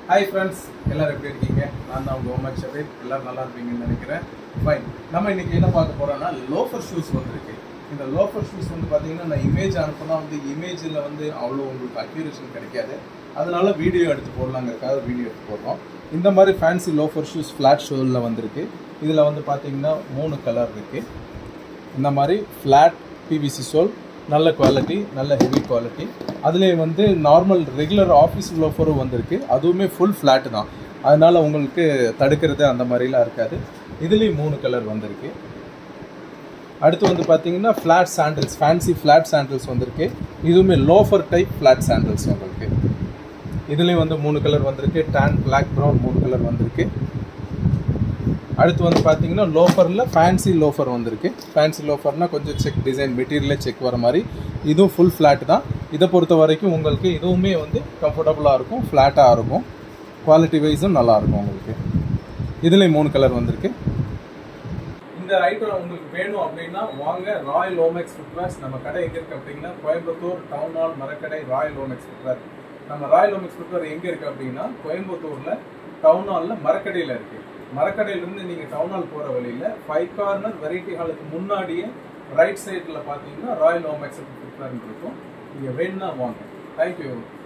hi friends எல்லாரும் எப்படி இருக்கீங்க நான் தான் உங்கள் ஓமக் ஷபீப் எல்லாரும் நல்லா இருப்பீங்கன்னு நினைக்கிறேன் ஃபைன் நம்ம இன்னைக்கு என்ன பார்க்க போறோம்னா லோஃபர் ஷூஸ் வந்திருக்கு இந்த லோஃபர் ஷூஸ் வந்து பார்த்தீங்கன்னா நான் இமேஜ் அனுப்புனா வந்து இமேஜில் வந்து அவ்வளோ உங்களுக்கு அக்யூரேஷன் கிடைக்காது அதனால வீடியோ எடுத்து போடலாங்கிறதுக்காக வீடியோ எடுத்து போடுறோம் இந்த மாதிரி ஃபேன்சி லோஃபர் ஷூஸ் ஃப்ளாட் ஷோவில் வந்திருக்கு இதில் வந்து பார்த்தீங்கன்னா மூணு கலர் இருக்குது இந்த மாதிரி ஃப்ளாட் பிவிசி சோல் நல்ல குவாலிட்டி நல்ல ஹெவி குவாலிட்டி அதுலேயே வந்து நார்மல் ரெகுலர் ஆஃபீஸ் லோஃபரும் வந்திருக்கு அதுவுமே ஃபுல் ஃப்ளாட் தான் அதனால உங்களுக்கு தடுக்கிறது அந்த மாதிரிலாம் இருக்காது இதுலேயும் மூணு கலர் வந்திருக்கு அடுத்து வந்து பார்த்தீங்கன்னா flat sandals fancy flat sandals வந்திருக்கு இதுவுமே லோஃபர் டைப் ஃப்ளாட் சாண்டில்ஸ் உங்களுக்கு இதுலேயும் வந்து மூணு கலர் வந்திருக்கு டேன் பிளாக் ப்ரௌன் மூணு கலர் வந்திருக்கு அடுத்து வந்து பார்த்தீங்கன்னா லோஃபரில் ஃபேன்சி லோஃபர் வந்திருக்கு ஃபேன்சி லோஃபர்னால் கொஞ்சம் செக் டிசைன் மெட்டீரியலே செக் வர மாதிரி இதுவும் ஃபுல் ஃப்ளாட் தான் இதை பொறுத்த வரைக்கும் உங்களுக்கு இதுவுமே வந்து கம்ஃபர்டபுளாக இருக்கும் ஃப்ளாட்டாக இருக்கும் குவாலிட்டி வைஸும் நல்லாயிருக்கும் உங்களுக்கு இதுலேயும் மூணு கலர் வந்திருக்கு இந்த ஐட்டம் உங்களுக்கு வேணும் அப்படின்னா வாங்க ராயல் ஓமெக்ஸ் ஃபுட்வேர்ஸ் நம்ம கடை எங்கே இருக்குது அப்படின்னா Coimbatore town hall Marakadai Royal Omex footwear நம்ம ராயல் ஓமெக்ஸ் ஃபுட்வேர் எங்கே இருக்குது அப்படின்னா கோயம்புத்தூரில் டவுன் ஹாலில் மரக்கடையில் இருக்குது மரக்கடையிலேருந்து நீங்கள் டவுன் ஹால் போகிற வழியில் ஃபைவ் கார்னர் வெரைட்டி ஹாலுக்கு முன்னாடியே ரைட் சைடில் பார்த்தீங்கன்னா ராயல் ஓமெக்ஸ் ஃபுட்வேர்னு இருக்கும் நீங்கள் வேணும்னா வாங்க தேங்க்யூ